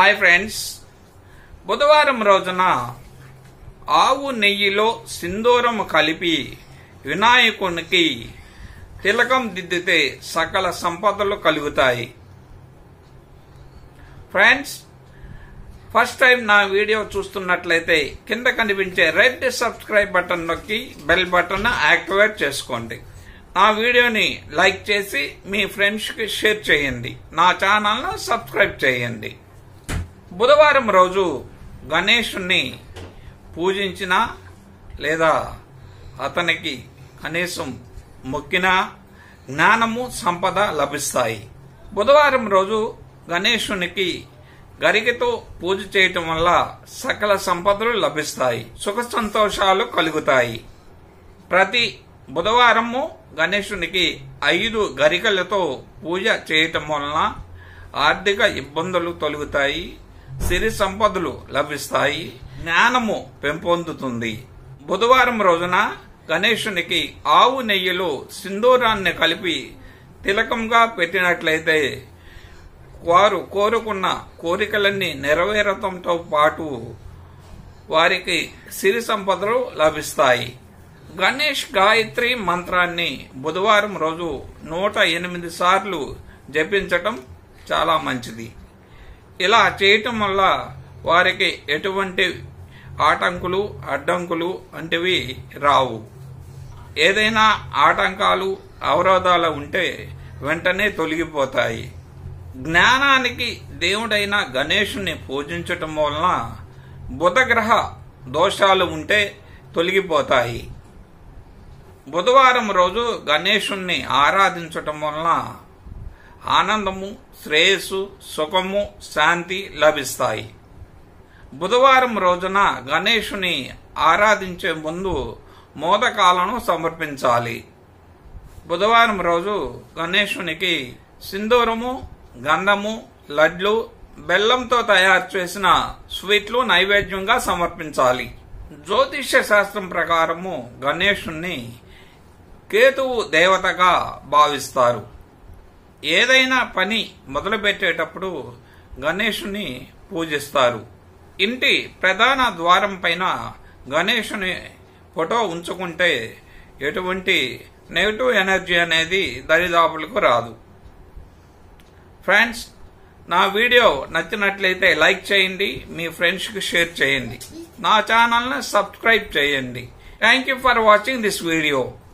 hi friends బుధవారం రోజున ఆవు నెయ్యిలో సింధూరం కలిపి వినాయకునికి తిలకం దిద్దితే సకల సంపదలు కలుగుతాయి ఫ్రెండ్స్ ఫస్ట్ టైం నా వీడియో చూస్తున్నట్లయితే కింద కనిపించే రెడ్ సబ్స్క్రైబ్ బటన్ నొక్కి బెల్ బటన్ యాక్టివేట్ చేసుకోండి నా వీడియోని లైక్ చేసి మీ ఫ్రెండ్స్కి షేర్ చేయండి నా ఛానల్ను సబ్స్క్రైబ్ చేయండి బుధవారం రోజు గణేషుణ్ణి పూజించిన లేదా అతనికి కనీసం మొక్కినా జ్ఞానము సంపద లభిస్తాయి బుధవారం రోజు గణేశునికి గరికతో పూజ చేయటం వల్ల సకల సంపదలు లభిస్తాయి సుఖ సంతోషాలు కలుగుతాయి ప్రతి బుధవారము గణేశునికి ఐదు గరికలతో పూజ చేయటం వలన ఆర్థిక ఇబ్బందులు తొలగుతాయి సిరి సంపదలు లభిస్తాయి జ్ఞానము పెంపొందుతుంది బుధవారం రోజున గణేశునికి ఆవు నెయ్యిలో సింధూరాన్ని కలిపి తిలకంగా పెట్టినట్లయితే వారు కోరుకున్న కోరికలన్నీ నెరవేరటంతో పాటు వారికి సిరి సంపదలు లభిస్తాయి గణేష్ గాయత్రి మంత్రాన్ని బుధవారం రోజు నూట ఎనిమిది సార్లు జపించటం చాలా మంచిది ఇలా చేయటం వల్ల వారికి ఎటువంటి ఆటంకులు అడ్డంకులు వంటివి రావు ఏదైనా ఆటంకాలు అవరోధాలు ఉంటే వెంటనే తొలగిపోతాయి జ్ఞానానికి దేవుడైన గణేషుని పూజించటం వలన బుధగ్రహ దోషాలు ఉంటే తొలగిపోతాయి బుధవారం రోజు గణేషుణ్ణి ఆరాధించటం వలన ఆనందము శ్రేయస్సు సుఖము శాంతి లభిస్తాయి బుధవారం రోజున గణేషుని ఆరాధించే ముందు మోదకాలను సమర్పించాలి బుధవారం రోజు గణేశునికి సింధూరము గంధము లడ్లు బెల్లంతో తయారు చేసిన స్వీట్లు నైవేద్యంగా సమర్పించాలి జ్యోతిష్య శాస్త్రం ప్రకారము గణేశుణ్ణి కేతువు దేవతగా భావిస్తారు ఏదైనా పని మొదలుపెట్టేటప్పుడు గణేశుని పూజిస్తారు ఇంటి ప్రధాన ద్వారం పైన గణేశుని ఫోటో ఉంచుకుంటే ఎటువంటి నెగిటివ్ ఎనర్జీ అనేది దరిదాపులకు రాదు ఫ్రెండ్స్ నా వీడియో నచ్చినట్లయితే లైక్ చేయండి మీ ఫ్రెండ్స్కి షేర్ చేయండి నా ఛానల్ని సబ్స్క్రైబ్ చేయండి thank you for watching this video